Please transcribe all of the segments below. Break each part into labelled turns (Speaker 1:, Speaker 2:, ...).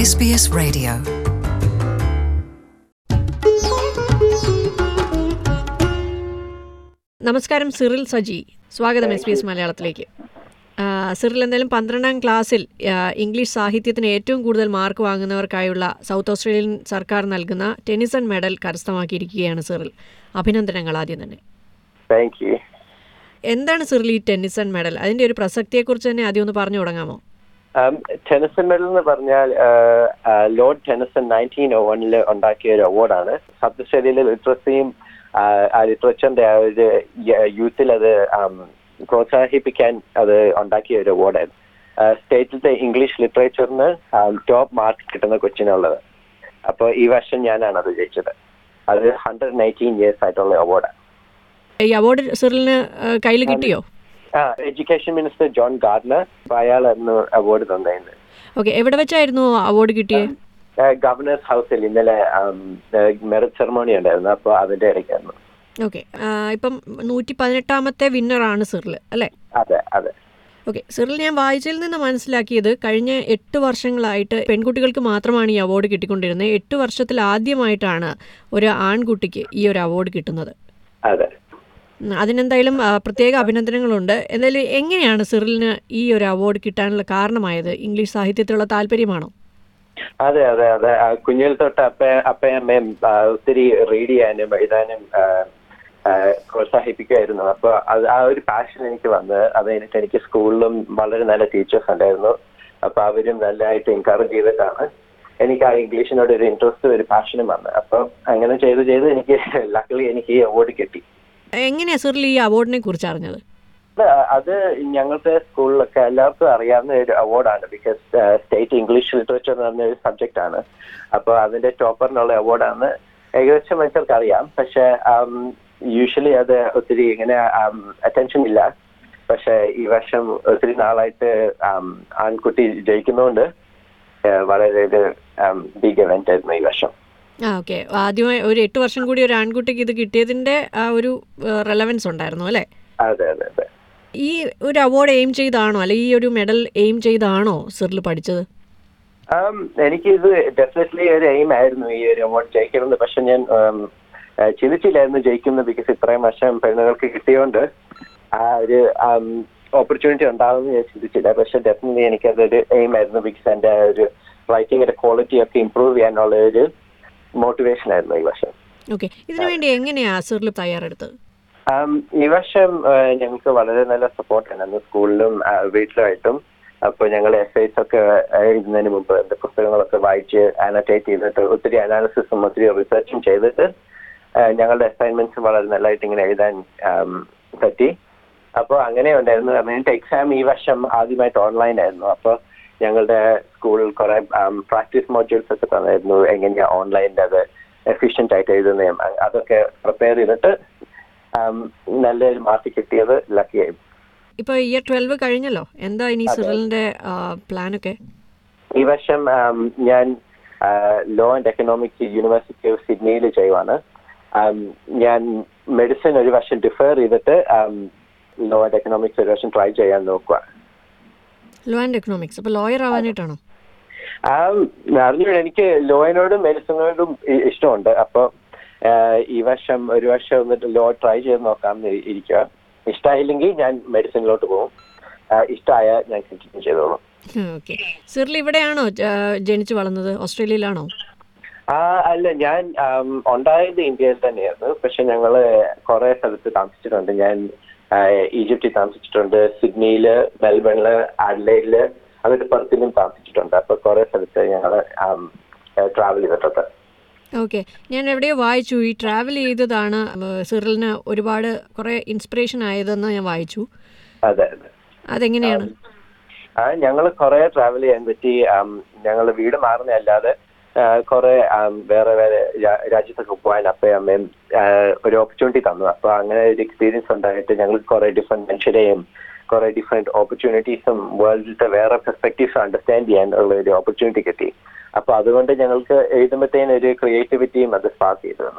Speaker 1: SBS Radio.
Speaker 2: നമസ്കാരം Cyril Saji സ്വാഗതം S B S മലയാളത്തിലേക്ക് ആ, സിറിൽ എന്തായാലും പന്ത്രണ്ടാം ക്ലാസ്സിൽ ആ, ഇംഗ്ലീഷ് സാഹിത്യത്തിന് ഏറ്റവും കൂടുതൽ മാർക്ക് വാങ്ങുന്നവർക്കായുള്ള സൗത്ത് ഓസ്ട്രേലിയൻ സർക്കാർ നൽകുന്ന ടെനിസൺ മെഡൽ കരസ്ഥമാക്കിയിരിക്കുകയാണ് സിറിൽ അഭിനന്ദനങ്ങൾ ആദ്യം തന്നെ
Speaker 3: താങ്ക് യു
Speaker 2: എന്താണ് സിറിൽ ഈ ടെന്നിസൺ മെഡൽ അതിൻ്റെ ഒരു പ്രസക്തിയെക്കുറിച്ച് തന്നെ ആദ്യം ഒന്ന് പറഞ്ഞു തുടങ്ങാമോ
Speaker 3: ടെനിസൺ മെഡൽ എന്ന് പറഞ്ഞാൽ ലോർഡ് ടെനിസൺ നയൻറ്റീൻ ഓ വണ്ണിൽ ഉണ്ടാക്കിയ ഒരു അവാർഡാണ് സൗത്ത് ഓസ്ട്രേലിയയിലെ ലിറ്ററസിയും ആ ലിറ്ററേച്ചറിന്റെ ആ ഒരു യൂത്തിൽ അത് um, പ്രോത്സാഹിപ്പിക്കാൻ അത് ഉണ്ടാക്കിയ ഒരു അവാർഡായിരുന്നു സ്റ്റേറ്റിലത്തെ ഇംഗ്ലീഷ് ലിറ്ററേച്ചറിന് ടോപ്പ് മാർക്ക് കിട്ടുന്ന കൊച്ചിനുള്ളത് അപ്പോൾ ഈ വർഷം ഞാനാണ് അത് ജയിച്ചത് അത് ഹൺഡ്രഡ് നയൻറ്റീൻ ഇയേഴ്സ് ആയിട്ടുള്ള അവാർഡാണ്
Speaker 2: ഈ അവാർഡ് സിറിലിന് കയ്യിൽ കിട്ടിയോ
Speaker 3: ആ എഡ്യൂക്കേഷൻ മിനിസ്റ്റർ ജോൺ ഗാർഡനർ അയാളായിരുന്നു അവാർഡ് തന്നതിന്
Speaker 2: ഓക്കെ എവിടെ വെച്ചായിരുന്നു അവാർഡ് കിട്ടിയത്
Speaker 3: ഗവർണേഴ്സ് ഹൗസിൽ ഇന്നലെ മെറിറ്റ് സെറമോണി ഉണ്ടായിരുന്നു അപ്പോൾ അതിന്റെ ഇടയ്ക്കായിരുന്നു
Speaker 2: ഓക്കെ ഇപ്പം നൂറ്റി പതിനെട്ടാമത്തെ വിന്നറാണ് സിറിൽ അല്ലേ
Speaker 3: അതെ അതെ
Speaker 2: ഓക്കെ സിറിൽ ഞാൻ വായിച്ചതിൽ നിന്ന് മനസ്സിലാക്കിയത് കഴിഞ്ഞ എട്ട് വർഷങ്ങളായിട്ട് പെൺകുട്ടികൾക്ക് മാത്രമാണ് ഈ അവാർഡ് കിട്ടിക്കൊണ്ടിരുന്നത് എട്ട് വർഷത്തിൽ ആദ്യമായിട്ടാണ് ഒരു ആൺകുട്ടിക്ക് ഈ ഒരു അവാർഡ് കിട്ടുന്നത്
Speaker 3: അതെ
Speaker 2: ഉം, അതിനെന്തായാലും ആ, പ്രത്യേക അഭിനന്ദനങ്ങളുണ്ട് എന്തായാലും എങ്ങനെയാണ് സിറിലിന് ഈ ഒരു അവാർഡ് കിട്ടാനുള്ള കാരണമായത് ഇംഗ്ലീഷ് സാഹിത്യത്തിലുള്ള താല്പര്യമാണോ
Speaker 3: അതെ അതെ അതെ ആ, കുഞ്ഞിൽ തൊട്ട് അപ്പ അപ്പയും അമ്മയും ആ, ഒത്തിരി റീഡ് ചെയ്യാനും എഴുതാനും ആ, ആ, പ്രോത്സാഹിപ്പിക്കുമായിരുന്നു അപ്പൊ അത് ആ ഒരു പാഷൻ എനിക്ക് വന്ന് അത് കഴിഞ്ഞിട്ട് എനിക്ക് സ്കൂളിലും വളരെ നല്ല ടീച്ചേഴ്സ് ഉണ്ടായിരുന്നു അപ്പൊ അവരും നല്ലതായിട്ട് എൻകറേജ് ചെയ്തിട്ടാണ് എനിക്ക് ആ ഇംഗ്ലീഷിനോട് ഒരു ഇൻട്രസ്റ്റ് ഒരു പാഷനും വന്നത് അപ്പൊ അങ്ങനെ ചെയ്ത് ചെയ്ത് എനിക്ക് ലക്കിലി എനിക്ക് ഈ അവാർഡ് കിട്ടി
Speaker 2: എങ്ങനെയാണ് സിറിൽ ഈ അവാർഡിനെ കുറിച്ച് അറിഞ്ഞത്
Speaker 3: അത് അത് ഞങ്ങൾക്ക് സ്കൂളിലൊക്കെ എല്ലാവർക്കും അറിയാവുന്ന ഒരു അവാർഡാണ് ബിക്കോസ് സ്റ്റേറ്റ് ഇംഗ്ലീഷ് ലിറ്ററേച്ചർ എന്ന് പറഞ്ഞ ഒരു സബ്ജക്റ്റ് ആണ് അപ്പോൾ അതിന്റെ ടോപ്പറിനുള്ള അവാർഡാണ് ഏകദേശം മനുഷ്യർക്ക് അറിയാം പക്ഷെ യൂഷ്വലി അത് ഒത്തിരി ഇങ്ങനെ അറ്റൻഷൻ ഇല്ല പക്ഷെ ഈ വർഷം ഒത്തിരി നാളായിട്ട് um, ആൺകുട്ടി ജയിക്കുന്നതുകൊണ്ട് uh, വളരെ ഒരു ബിഗ് ഇവന്റ് ആയിരുന്നു ഈ വർഷം
Speaker 2: ആ ഓക്കെ ആദ്യമായി ഒരു എട്ട് വർഷം കൂടി ഒരു ആൺകുട്ടിക്ക് ഇത് കിട്ടിയതിൻ്റെ ആ ഒരു റെലവൻസ് ഉണ്ടായിരുന്നു അല്ലേ
Speaker 3: അതെ അതെ അതെ
Speaker 2: ഈ ഒരു അവാർഡ് എയിം ചെയ്താണോ അല്ലെ ഈ ഒരു മെഡൽ എയിം ചെയ്താണോ സിറിൽ പഠിച്ചത്
Speaker 3: Um, എനിക്കിത് ഡെഫിനറ്റ്ലി ഒരു എയിം ആയിരുന്നു ഈ ഒരു അവാർഡ് ജയിക്കണമെന്ന് പക്ഷെ ഞാൻ um, ആ, ചിന്തിച്ചില്ലായിരുന്നു ജയിക്കുന്നത് ബിക്കോസ് ഇത്രയും വർഷം പെണ്ണുങ്ങൾക്ക് കിട്ടിയോണ്ട് ആ ഒരു ഓപ്പർച്യൂണിറ്റി ഉണ്ടാവുമെന്ന് ഞാൻ ചിന്തിച്ചില്ല പക്ഷെ ഡെഫിനറ്റ്ലി എനിക്കതൊരു എയിം ആയിരുന്നു ബിക്കോസ് എൻ്റെ ആ ഒരു റൈറ്റിങ്ങിന്റെ ക്വാളിറ്റി ഒക്കെ ഇമ്പ്രൂവ് ചെയ്യാനുള്ള ഒരു മോട്ടിവേഷൻ ആയിരുന്നു ഈ വർഷം
Speaker 2: ഓക്കെ ഇതിനു വേണ്ടി എങ്ങനെയാ സിറിൽ തയ്യാറെടുത്തത്
Speaker 3: Um, ഈ വർഷം ആ, ഞങ്ങൾക്ക് വളരെ നല്ല സപ്പോർട്ട് ഉണ്ടായിരുന്നു സ്കൂളിലും ആ, വീട്ടിലുമായിട്ടും അപ്പോൾ ഞങ്ങൾ എസ് ഐസ് ഒക്കെ എഴുതുന്നതിന് മുമ്പ് എൻ്റെ പുസ്തകങ്ങളൊക്കെ വായിച്ച് ആനോട്ടേറ്റ് ചെയ്തിട്ട് ഒത്തിരി അനാലിസിസും ഒത്തിരി റിസർച്ചും ചെയ്തിട്ട് ആ, ഞങ്ങളുടെ അസൈൻമെന്റ്സ് വളരെ നല്ലതായിട്ട് ഇങ്ങനെ എഴുതാൻ ആം, പറ്റി അപ്പോൾ അങ്ങനെ ഉണ്ടായിരുന്നു എന്നിട്ട് എക്സാം ഈ വർഷം ആദ്യമായിട്ട് ഓൺലൈൻ ആയിരുന്നു അപ്പോൾ ഞങ്ങളുടെ സ്കൂളിൽ കുറെ പ്രാക്ടീസ് മോഡ്യൂൾസ് ഒക്കെ തന്നായിരുന്നു എങ്ങനെയാ ഓൺലൈനിൽ അത് എഫിഷ്യന്റ് ആയിട്ട് എഴുതുന്നതും അ- അതൊക്കെ പ്രിപ്പയർ ചെയ്തിട്ട് ആം, നല്ലൊരു മാർക്ക് കിട്ടിയത് ലക്കിയായി
Speaker 2: ഇപ്പോൾ ഇയർ ട്വൽവ് കഴിഞ്ഞല്ലോ എന്താ ഇനി സിറിലിൻ്റെ പ്ലാനൊക്കെ
Speaker 3: ഈ വർഷം ആം, ഞാൻ law and economics university of സിഡ്നിയിൽ ചെയ്യുവാണ് ആം, ഞാൻ മെഡിസിൻ ഒരു വർഷം ഡിഫർ ചെയ്തിട്ട് ലോ ആൻഡ് എക്കണോമിക്സ് ഒരു വർഷം ട്രൈ ചെയ്യാൻ നോക്കുക
Speaker 2: ലോ ആൻഡ് എക്കണോമിക്സ് അപ്പോൾ ലോയർ ആവാനായിട്ടാണോ
Speaker 3: അറിഞ്ഞു എനിക്ക് ലോയിനോടും മെഡിസിനോടും ഇ- ഇഷ്ടമുണ്ട് അപ്പോൾ ഈ വർഷം ഒരു വർഷം എന്നിട്ട് ലോ ട്രൈ ചെയ്ത് നോക്കാം എന്ന് ഇരിക്കുക ഇഷ്ടമായില്ലെങ്കിൽ ഞാൻ മെഡിസിനിലോട്ട് പോകും ഇഷ്ടമായ ഞാൻ കണ്ടിന്യൂ ചെയ്തോളും
Speaker 2: ഓക്കെ സിറിൽ ഇവിടെയാണോ ജ- ജനിച്ചു വളർന്നത് ഓസ്ട്രേലിയയിലാണോ
Speaker 3: ആ അല്ല ഞാൻ ആം, ഉണ്ടായത് ഇന്ത്യയിൽ തന്നെയായിരുന്നു പക്ഷെ ഞങ്ങള് കുറെ സ്ഥലത്ത് താമസിച്ചിട്ടുണ്ട് ഞാൻ ആ, ഈജിപ്തിൽ താമസിച്ചിട്ടുണ്ട് സിഡ്നിയില് മെൽബണില് ആഡ്ലൈഡില് അതൊക്കെ പുറത്തിലും താമസിച്ചിട്ടുണ്ട് അപ്പൊ കുറെ സ്ഥലത്ത് ഞങ്ങള് ട്രാവൽ ചെയ്തിട്ടുണ്ട്
Speaker 2: ഓക്കെ ഞാൻ എവിടെയോ വായിച്ചു ഈ ട്രാവൽ ചെയ്തതാണ് ഏഹ്, സിറിലിന് ഒരുപാട് കുറേ ഇൻസ്പിറേഷൻ ആയതെന്ന് ഞാൻ വായിച്ചു
Speaker 3: അതെ അതെ
Speaker 2: അതെങ്ങനെയാണ്
Speaker 3: ആ ഞങ്ങൾ കുറെ ട്രാവൽ ചെയ്യാൻ പറ്റി ഞങ്ങൾ വീട് മാറുന്നതല്ലാതെ കുറെ വേറെ വേറെ രാ- രാജ്യത്തൊക്കെ പോകാൻ അപ്പയും അമ്മയും ആ, ഒരു ഓപ്പർച്യൂണിറ്റി തന്നു അപ്പൊ അങ്ങനെ ഒരു എക്സ്പീരിയൻസ് ഉണ്ടായിട്ട് ഞങ്ങൾ കുറെ ഡിഫറെന്റ് മനുഷ്യരെയും കുറെ ഡിഫറെന്റ് ഓപ്പർച്യൂണിറ്റീസും വേൾഡിലത്തെ വേറെ പെർസ്പെക്ടീവ്സ് അണ്ടർസ്റ്റാൻഡ് ചെയ്യാൻ ഉള്ള ഒരു ഓപ്പർച്യൂണിറ്റി കിട്ടി അപ്പൊ അതുകൊണ്ട് ഞങ്ങൾക്ക് എഴുതുമ്പോഴത്തേന് ഒരു ക്രിയേറ്റിവിറ്റിയും അത് സ്പാർക്ക് ചെയ്തു തന്നു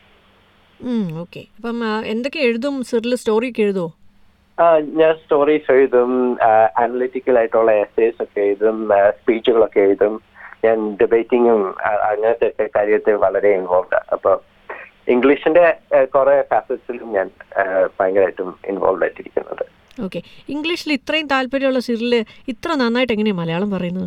Speaker 2: ഓക്കെ അപ്പം ആ, എന്തൊക്കെ എഴുതും സിറിൽ സ്റ്റോറിയൊക്കെ എഴുതുമോ
Speaker 3: ആ, ഞാൻ സ്റ്റോറീസ് എഴുതും അനലിറ്റിക്കൽ ആയിട്ടുള്ള എസ്സേസ് ഒക്കെ എഴുതും സ്പീച്ചുകളൊക്കെ എഴുതും ഞാൻ ഡിബേറ്റിങ്ങും അങ്ങനത്തെ ഒക്കെ കാര്യത്തിൽ വളരെ ഇൻവോൾവ് അപ്പൊ ഇംഗ്ലീഷിന്റെ ഏഹ്, കുറെ ഫാസറ്റ്സിലും ഞാൻ ഏഹ്, ഭയങ്കരമായിട്ടും ഇൻവോൾവ് ആയിട്ടിരിക്കുന്നുണ്ട്
Speaker 2: ഓക്കെ ഇംഗ്ലീഷിൽ ഇത്രയും താല്പര്യമുള്ള സിറിൽ ഇത്ര നന്നായിട്ട് എങ്ങനെയാണ് മലയാളം പറയുന്നത്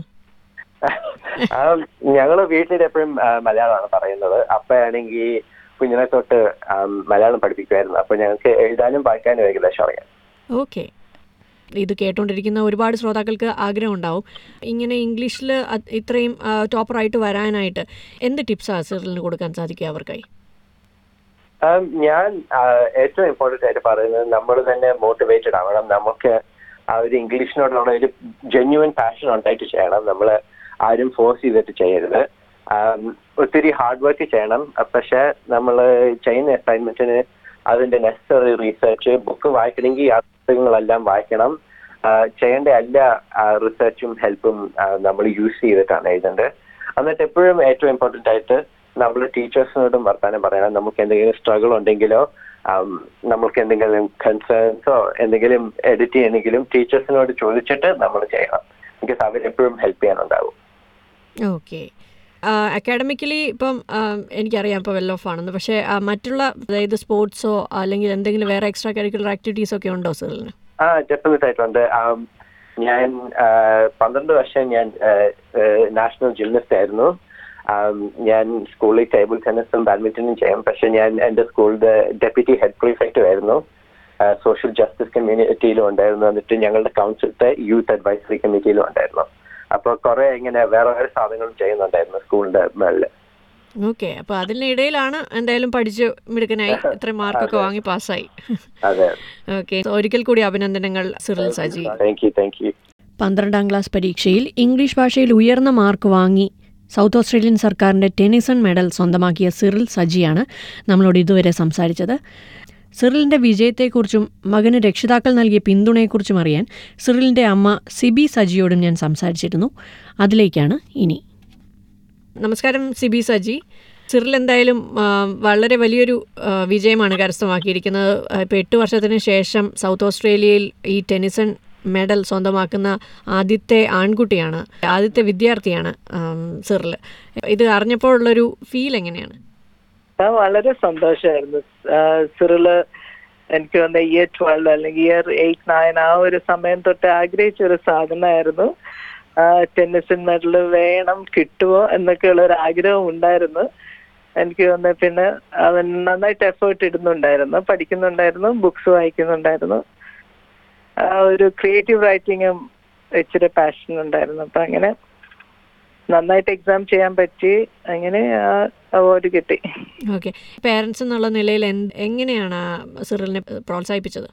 Speaker 3: ആം, ഞങ്ങള് വീട്ടിൽ എപ്പോഴും ആ, മലയാളമാണ് പറയുന്നത് അപ്പയാണെങ്കിൽ കുഞ്ഞിനെ തൊട്ട് ആം, മലയാളം പഠിപ്പിക്കുമായിരുന്നു അപ്പൊ ഞങ്ങൾക്ക് എഴുതാനും വായിക്കാനും ഏകദേശം അറിയാം
Speaker 2: ഓക്കെ ഇത് കേട്ടുകൊണ്ടിരിക്കുന്ന ഒരുപാട് ശ്രോതാക്കൾക്ക് ആഗ്രഹം ഉണ്ടാവും ഇങ്ങനെ ഇംഗ്ലീഷിൽ ഇത്രയും ടോപ്പറായിട്ട് വരാനായിട്ട് എന്ത് ടിപ്സാണ് സിറിലിന് കൊടുക്കാൻ സാധിക്കുക അവർക്കായി
Speaker 3: ആം, ഞാൻ ആ, ഏറ്റവും ഇമ്പോർട്ടന്റ് ആയിട്ട് പറയുന്നത് നമ്മൾ തന്നെ മോട്ടിവേറ്റഡ് ആവണം നമുക്ക് ആ ഒരു ഇംഗ്ലീഷിനോടുള്ള ഒരു ജെന്യുവൻ പാഷൻ ഉണ്ടായിട്ട് ചെയ്യണം നമ്മൾ ആരും ഫോഴ്സ് ചെയ്തിട്ട് ചെയ്യരുത് ആം, ഒത്തിരി ഹാർഡ് വർക്ക് ചെയ്യണം പക്ഷെ നമ്മൾ ചെയ്യുന്ന അസൈൻമെന്റിന് അതിന്റെ നെസസറി റീസെർച്ച് ബുക്ക് വായിക്കണമെങ്കിൽ ആ പുസ്തകങ്ങളെല്ലാം വായിക്കണം ആ, ചെയ്യേണ്ട എല്ലാ റിസർച്ചും ഹെൽപ്പും നമ്മൾ യൂസ് ചെയ്തിട്ടാണ് എഴുതേണ്ടത് എന്നിട്ട് എപ്പോഴും ഏറ്റവും ഇമ്പോർട്ടന്റ് ആയിട്ട് നമ്മൾ ടീച്ചേഴ്സിനോടും വർത്താനം പറയണം നമുക്ക് എന്തെങ്കിലും സ്ട്രഗിൾ ഉണ്ടെങ്കിലോ ആം, നമുക്ക് എന്തെങ്കിലും കൺസേൺസോ എന്തെങ്കിലും എഡിറ്റ് ചെയ്യണമെങ്കിലും ടീച്ചേഴ്സിനോട് ചോദിച്ചിട്ട് നമ്മൾ ചെയ്യണം ബിക്കോസ് അവരെപ്പോഴും ഹെൽപ്പ് ചെയ്യാനുണ്ടാവും
Speaker 2: ഓക്കെ അക്കാഡമിക്കലി ഇപ്പം ആ, എനിക്കറിയാം ഇപ്പോൾ വെൽ ഓഫ് ആണെന്ന് പക്ഷേ ആ, മറ്റുള്ള അതായത് സ്പോർട്സോ അല്ലെങ്കിൽ എന്തെങ്കിലും വേറെ എക്സ്ട്രാ കരിക്കുലർ ആക്ടിവിറ്റീസ് ഒക്കെ ഉണ്ടോ സിറിലിന്
Speaker 3: ആ ഡെഫിനറ്റ് ആയിട്ടുണ്ട് ആം, ഞാൻ ആ, പന്ത്രണ്ട് വർഷം ഞാൻ നാഷണൽ ജിംനസ്റ്റ് ആയിരുന്നു ആം, ഞാൻ സ്കൂളിൽ ടേബിൾ ടെന്നീസും ബാഡ്മിന്റണും ചെയ്യും പക്ഷെ ഞാൻ എൻ്റെ സ്കൂളിന്റെ ഡെപ്യൂട്ടി ഹെഡ് പ്രീഫെക്റ്റും ആയിരുന്നു സോഷ്യൽ ജസ്റ്റിസ് കമ്മ്യൂണിറ്റിയിലും ഉണ്ടായിരുന്നു എന്നിട്ട് ഞങ്ങളുടെ കൗൺസിലത്തെ യൂത്ത് അഡ്വൈസറി കമ്മിറ്റിയിലും ഉണ്ടായിരുന്നു അപ്പൊ കുറെ ഇങ്ങനെ വേറെ വേറെ സാധനങ്ങളും ചെയ്യുന്നുണ്ടായിരുന്നു സ്കൂളിന്റെ മേളില്
Speaker 2: ഓക്കെ അപ്പോൾ അതിനിടയിലാണ് എന്തായാലും പഠിച്ച് മിടുക്കനായി ഇത്രയും മാർക്കൊക്കെ വാങ്ങി പാസ്സായി
Speaker 3: അതെ
Speaker 2: ഓക്കെ ഒരിക്കൽ കൂടി അഭിനന്ദനങ്ങൾ Cyril Saji
Speaker 3: thank you thank you
Speaker 2: പന്ത്രണ്ടാം ക്ലാസ് പരീക്ഷയിൽ ഇംഗ്ലീഷ് ഭാഷയിൽ ഉയർന്ന മാർക്ക് വാങ്ങി സൗത്ത് ഓസ്ട്രേലിയൻ സർക്കാരിൻ്റെ ടെനിസൺ മെഡൽ സ്വന്തമാക്കിയ സിറിൽ സജിയാണ് നമ്മളോട് ഇതുവരെ സംസാരിച്ചത് സിറിലിൻ്റെ വിജയത്തെക്കുറിച്ചും മകന് രക്ഷിതാക്കൾ നൽകിയ പിന്തുണയെക്കുറിച്ചും അറിയാൻ സിറിലിൻ്റെ അമ്മ സിബി സജിയോടും ഞാൻ സംസാരിച്ചിരുന്നു അതിലേക്കാണ് ഇനി നമസ്കാരം സിബി സജി സിറിൽ എന്തായാലും ആ, വളരെ വലിയൊരു ആ, വിജയമാണ് കരസ്ഥമാക്കിയിരിക്കുന്നത് ഇപ്പോൾ എട്ട് വർഷത്തിന് ശേഷം സൗത്ത് ഓസ്ട്രേലിയയിൽ ഈ ടെനിസൺ മെഡൽ സ്വന്തമാക്കുന്ന ആദ്യത്തെ ആൺകുട്ടിയാണ് ആദ്യത്തെ വിദ്യാർത്ഥിയാണ് സിറിൽ ഇത് അറിഞ്ഞപ്പോഴുള്ളൊരു ഫീൽ എങ്ങനെയാണ്
Speaker 1: ആ വളരെ സന്തോഷമായിരുന്നു സിറില് എനിക്ക് വന്ന ഇയർ ട്വൽവ് അല്ലെങ്കിൽ ഇയർ എയ്റ്റ് നയൻ ആ ഒരു സമയം തൊട്ട് ആഗ്രഹിച്ച ഒരു സാധനമായിരുന്നു ടെന്നീസിൻ മെഡൽ വേണം കിട്ടുമോ എന്നൊക്കെയുള്ള ഒരു ആഗ്രഹം ഉണ്ടായിരുന്നു എനിക്ക് വന്ന പിന്നെ അവൻ നന്നായിട്ട് എഫേർട്ട് ഇടുന്നുണ്ടായിരുന്നു പഠിക്കുന്നുണ്ടായിരുന്നു ബുക്സ് വായിക്കുന്നുണ്ടായിരുന്നു ആ ഒരു ക്രിയേറ്റീവ് റൈറ്റിങ്ങും ഇച്ചിരി പാഷൻ ഉണ്ടായിരുന്നു അപ്പൊ അങ്ങനെ നന്നായിട്ട് എക്സാം ചെയ്യാൻ പറ്റി അങ്ങനെ ആ അവാർഡ് കിട്ടി
Speaker 2: ഓക്കെ പേരൻസ് എന്നുള്ള നിലയിൽ എന്ത് എങ്ങനെയാണ് സിറിലിനെ പ്രോത്സാഹിപ്പിച്ചത്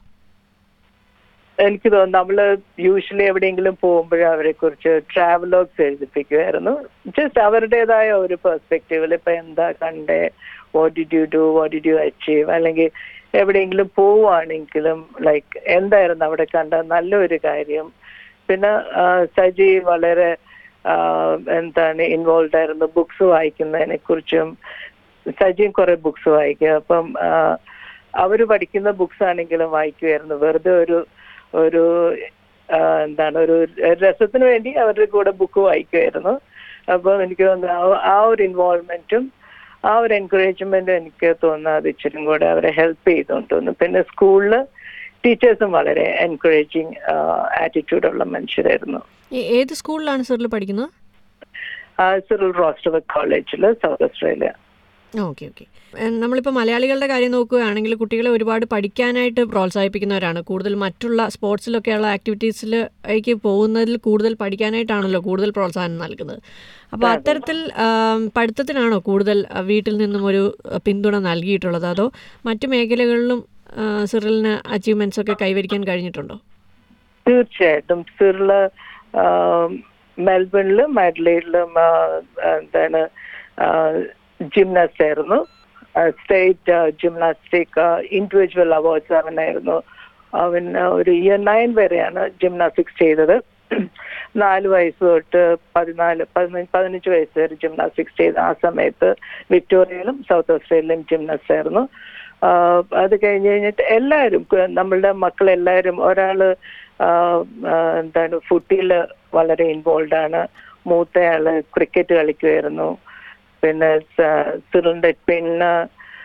Speaker 1: എനിക്ക് തോന്നുന്നു നമ്മള് യൂഷ്വലി എവിടെയെങ്കിലും പോകുമ്പോഴേ അവരെ കുറിച്ച് ട്രാവലോഗ്സ് എഴുതിപ്പിക്കുമായിരുന്നു ജസ്റ്റ് അവരുടേതായ ഒരു പെർസ്പെക്റ്റീവിൽ ഇപ്പൊ എന്താ കണ്ടേ what did you do what did you achieve അല്ലെങ്കിൽ എവിടെയെങ്കിലും പോവുകയാണെങ്കിലും ലൈക്ക് എന്തായിരുന്നു അവിടെ കണ്ട നല്ലൊരു കാര്യം പിന്നെ ആ, സജി വളരെ ആ, എന്താണ് ഇൻവോൾവ് ആയിരുന്നു ബുക്സ് വായിക്കുന്നതിനെ കുറിച്ചും സജിയും കുറെ ബുക്സ് വായിക്കും അപ്പം ആ, അവര് പഠിക്കുന്ന ബുക്സ് ആണെങ്കിലും വായിക്കുമായിരുന്നു വെറുതെ ഒരു ഒരു ആ, എന്താണ് ഒരു രസത്തിന് വേണ്ടി അവരുടെ കൂടെ ബുക്ക് വായിക്കുമായിരുന്നു അപ്പം എനിക്ക് തോന്നുന്നു ആ- ആ ഒരു ഇൻവോൾവ്മെന്റും ആ ഒരു എൻകറേജ്മെന്റും എനിക്ക് തോന്നുന്നു അത് ഇച്ചിരി കൂടെ അവരെ ഹെൽപ്പ് ചെയ്തുകൊണ്ട് തോന്നുന്നു പിന്നെ സ്കൂളിൽ ടീച്ചേഴ്സും വളരെ എൻകറേജിങ് ആറ്റിറ്റ്യൂഡ് ഉള്ള മനുഷ്യരായിരുന്നു
Speaker 2: ഏ- ഏത് സ്കൂളിലാണ് സിറിൽ പഠിക്കുന്നത്
Speaker 1: സിറിൽ റോസ്റ്റവർ കോളേജിൽ സൗത്ത് ഓസ്ട്രേലിയ
Speaker 2: ഓക്കെ ഓക്കെ നമ്മളിപ്പോൾ മലയാളികളുടെ കാര്യം നോക്കുകയാണെങ്കിൽ കുട്ടികളെ ഒരുപാട് പഠിക്കാനായിട്ട് പ്രോത്സാഹിപ്പിക്കുന്നവരാണ് കൂടുതൽ മറ്റുള്ള സ്പോർട്സിലൊക്കെയുള്ള ആക്ടിവിറ്റീസിലേക്ക് പോകുന്നതിൽ കൂടുതൽ പഠിക്കാനായിട്ടാണല്ലോ കൂടുതൽ പ്രോത്സാഹനം നൽകുന്നത് അപ്പോൾ അത്തരത്തിൽ ആം, പഠിത്തത്തിനാണോ കൂടുതൽ ആ, വീട്ടിൽ നിന്നും ഒരു ആ, പിന്തുണ നൽകിയിട്ടുള്ളത് അതോ മറ്റു മേഖലകളിലും ആ, സിറിലിന് അച്ചീവ്മെൻറ്റ്സ് ഒക്കെ കൈവരിക്കാൻ കഴിഞ്ഞിട്ടുണ്ടോ
Speaker 1: തീർച്ചയായിട്ടും സിറില് മെൽബണിലും മാഡ്ലൈഡിലും എന്താണ് ജിംനാസ്റ്റ് ആയിരുന്നു സ്റ്റേറ്റ് ജിംനാസ്റ്റിക് ഇൻഡിവിജ്വൽ അവാർഡ്സ് അവനായിരുന്നു അവൻ ആ, ഒരു ഇയർ നയൻ വരെയാണ് ജിംനാസ്റ്റിക്സ് ചെയ്തത് നാല് വയസ്സ് തൊട്ട് പതിനാല് പതിനഞ്ച് പതിനഞ്ച് വയസ്സ് വരെ ജിംനാസ്റ്റിക്സ് ചെയ്ത ആ സമയത്ത് വിക്ടോറിയയിലും സൗത്ത് ഓസ്ട്രേലിയയിലും ജിംനാസ്റ്റ് ആയിരുന്നു ആ, അത് കഴിഞ്ഞ് കഴിഞ്ഞിട്ട് എല്ലാവരും കു- നമ്മളുടെ മക്കളെല്ലാവരും ഒരാള് ആ, ആ, എന്താണ് ഫുട്ടിൽ വളരെ ഇൻവോൾവ് ആണ് മൂത്തയാള് ക്രിക്കറ്റ് കളിക്കുമായിരുന്നു പിന്നെ സ- സിറിന്റെ പെണ്ണ്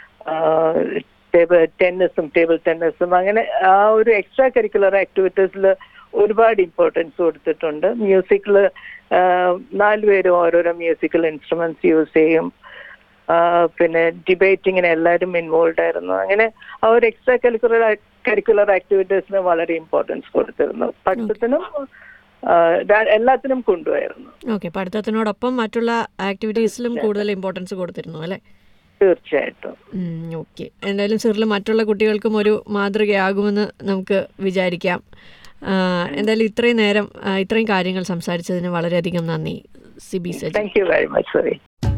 Speaker 1: ടേബിൾ ടെന്നീസും ടേബിൾ ടെന്നീസും അങ്ങനെ ആ ഒരു എക്സ്ട്രാ കരിക്കുലർ ആക്ടിവിറ്റീസിൽ ഒരുപാട് ഇമ്പോർട്ടൻസ് കൊടുത്തിട്ടുണ്ട് മ്യൂസിക്കിൽ നാലുപേരും ഓരോരോ മ്യൂസിക്കൽ ഇൻസ്ട്രുമെന്റ്സ് യൂസ് ചെയ്യും ആ, പിന്നെ ഡിബേറ്റിങ്ങിന് എല്ലാവരും ഇൻവോൾവ് ആയിരുന്നു അങ്ങനെ ആ ഒരു എക്സ്ട്രാ കരിക്കുലർ കരിക്കുലർ ആക്ടിവിറ്റീസിന് വളരെ ഇമ്പോർട്ടൻസ് കൊടുത്തിരുന്നു പഠിത്തത്തിനും ആ, ര- എല്ലാത്തിനും കൊണ്ടുപോയിരുന്നു
Speaker 2: ഓക്കെ പഠിത്തത്തിനോടൊപ്പം മറ്റുള്ള ആക്ടിവിറ്റീസിലും കൂടുതൽ ഇമ്പോർട്ടൻസ് കൊടുത്തിരുന്നു അല്ലേ
Speaker 1: തീർച്ചയായിട്ടും
Speaker 2: ഓക്കെ എന്തായാലും സിറിൽ മറ്റുള്ള കുട്ടികൾക്കും ഒരു മാതൃകയാകുമെന്ന് നമുക്ക് വിചാരിക്കാം ആ, എന്തായാലും ഇത്രയും നേരം ആ, ഇത്രയും കാര്യങ്ങൾ സംസാരിച്ചതിന് വളരെയധികം നന്ദി Sibi Saji
Speaker 1: thank you very much sorry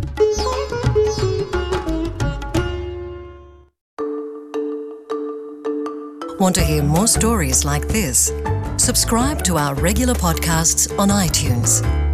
Speaker 4: Want to hear more stories like this? Subscribe to our regular podcasts on iTunes.